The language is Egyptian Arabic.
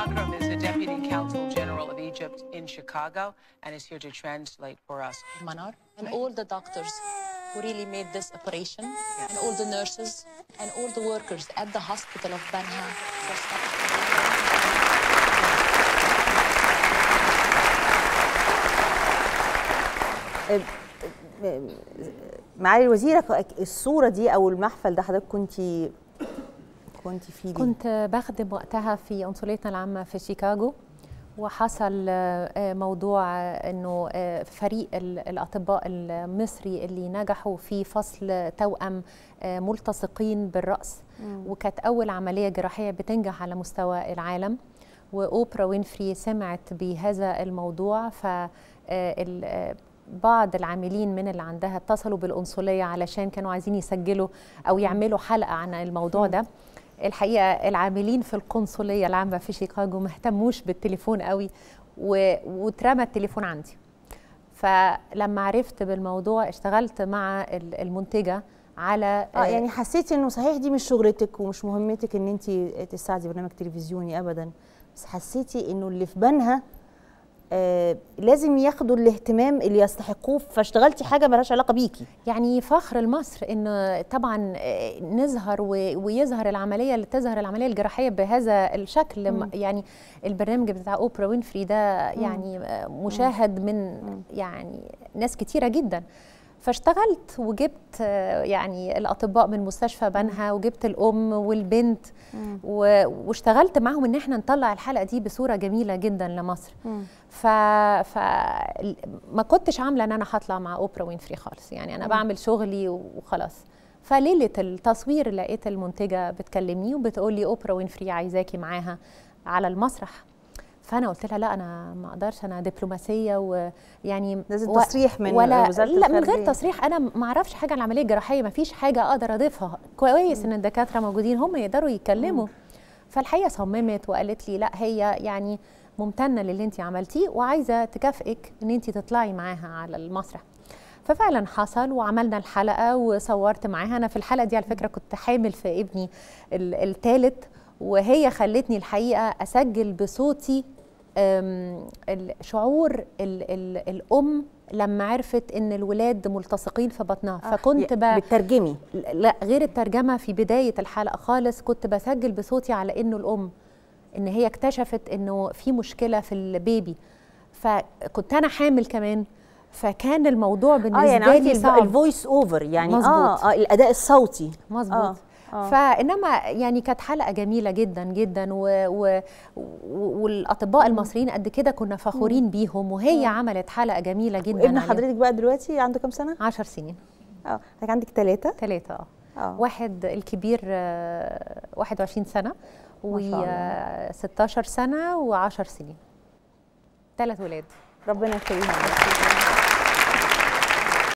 Akram is the Deputy Counsel General of Egypt in Chicago and is here to translate for us. Manar, and all the doctors who really made this operation, and all the nurses, and all the workers at the hospital of Banha. for stopping- معالي الوزيره الصوره دي او المحفل ده حضرتك كنت كنت فيه ليه؟ كنت بخدم وقتها في قنصليتنا العامة في شيكاغو وحصل آه، موضوع آه، انه آه، فريق ال- الاطباء المصري اللي نجحوا في فصل توأم آه، ملتصقين بالرأس وكانت اول عملية جراحية بتنجح على مستوى العالم واوبرا وينفري سمعت بهذا الموضوع ف آه، ال- آه، بعض العاملين من اللي عندها اتصلوا بالقنصلية علشان كانوا عايزين يسجلوا أو يعملوا حلقة عن الموضوع ده الحقيقة العاملين في القنصلية العامة في شيكاغو ما اهتموش بالتليفون قوي و... واترمى التليفون عندي فلما عرفت بالموضوع اشتغلت مع ال- المنتجة على اه يعني حسيتي انه صحيح دي مش شغلتك ومش مهمتك ان انت تساعدي برنامج تلفزيوني ابدا بس حسيتي انه اللي في بالها آه لازم ياخدوا الاهتمام اللي يستحقوه فاشتغلتي حاجه مالهاش علاقه بيكي يعني فخر لمصر ان طبعا آه، نظهر و- ويظهر العمليه اللي تظهر العمليه الجراحيه بهذا الشكل م- يعني البرنامج بتاع اوبرا وينفري ده يعني آه، مشاهد من يعني ناس كتيره جدا فاشتغلت وجبت آه، يعني الاطباء من مستشفى بنها وجبت الام والبنت و- واشتغلت معاهم ان احنا نطلع الحلقه دي بصوره جميله جدا لمصر ف... ف ما كنتش عامله ان انا هطلع مع اوبرا وينفري خالص يعني انا بعمل شغلي وخلاص فليله التصوير لقيت المنتجه بتكلمني وبتقول لي اوبرا وينفري عايزاكي معاها على المسرح فانا قلت لها لا انا ما اقدرش انا دبلوماسيه ويعني لازم و- تصريح من ولا وزارة لا من غير الخارجية. تصريح انا ما اعرفش حاجه عن العمليه الجراحيه ما فيش حاجه اقدر اضيفها كويس ان الدكاتره موجودين هم يقدروا يتكلموا فالحقيقه صممت وقالت لي لا هي يعني ممتنه للي انت عملتيه وعايزه تكافئك ان انت تطلعي معاها على المسرح ففعلا حصل وعملنا الحلقه وصورت معاها انا في الحلقه دي على فكره كنت حامل في ابني الثالث وهي خلتني الحقيقه اسجل بصوتي أم، شعور ال ال الام لما عرفت ان الولاد ملتصقين في بطنها فكنت ي- ب... بتترجمي لا غير الترجمه في بدايه الحلقه خالص كنت بسجل بصوتي على انه الام ان هي اكتشفت انه في مشكله في البيبي فكنت انا حامل كمان فكان الموضوع بالنسبه اه يعني لي عملتي صعب الفويس اوفر يعني مظبوط. اه, آه الاداء الصوتي مظبوط آه، آه. فانما يعني كانت حلقه جميله جدا جدا و... و... و... والاطباء المصريين قد كده كنا فخورين بيهم وهي عملت حلقه جميله جدا وابن عليها. حضرتك بقى دلوقتي عنده كام سنه 10 سنين اه حضرتك عندك ثلاثه ثلاثة اه اه واحد الكبير آه، 21 سنة و ما شاء الله. آه، 16 سنة و10 سنين ثلاث ولاد ربنا يخليهم